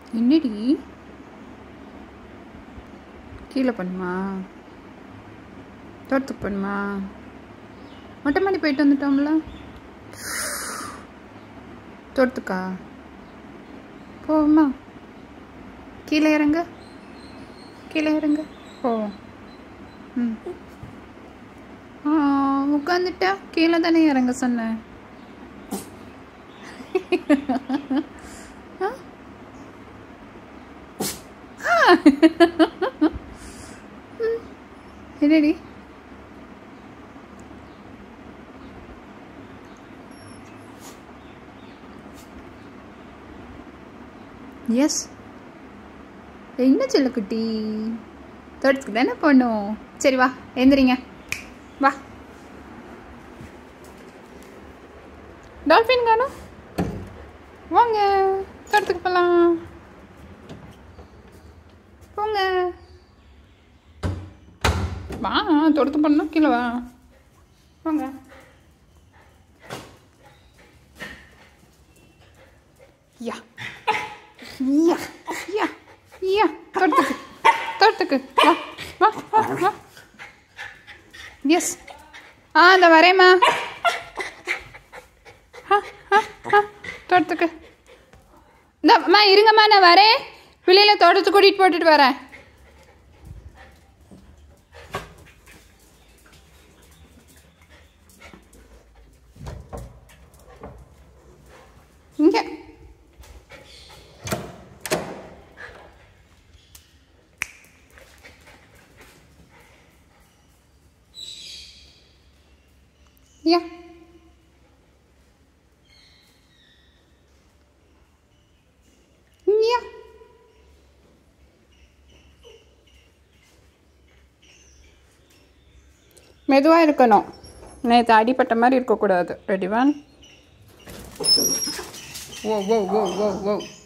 என்னடி கீழே பண்ணுமா தோட்டத்துக்கு பண்ணுமா மொட்டை மாடி போயிட்டு வந்துட்டோம்ல தோட்டத்துக்கா போவோமா கீழே இறங்க கீழே இறங்க போ ம் ஆ உட்காந்துட்டா கீழே தானே இறங்க சொன்னேன் ஆ? ஆ. ம். என்னடி எஸ் என்ன செல்லக்குட்டி தோட்டத்துக்கு தானே போகணும் சரி வா எந்திரிங்க வா டால்ஃபின் காணும் வாங்க தோட்டத்துக்கு போகலாம் போங்க வா தோட்டத்துக்கு போகணும் கீழே வா போங்க யா யா யா யா தோட்டத்துக்கு தோட்டத்துக்கு வா வா வா வா எஸ் ஆ இந்த வரேம்மா ஆ ஆ ஆ தோட்டத்துக்கு இந்த அம்மா இருங்கம்மா நான் வரேன் பிள்ளையில தோட்டத்துக்கு கூட்டிகிட்டு போட்டுட்டு வரேன் இங்கே Ja. Ja. மெதுவாக இருக்கணும் நேற்று அடிப்பட்ட மாதிரி இருக்கக்கூடாது ரெடி ஒன் ஓ ஓ ஓ ஓ ஓ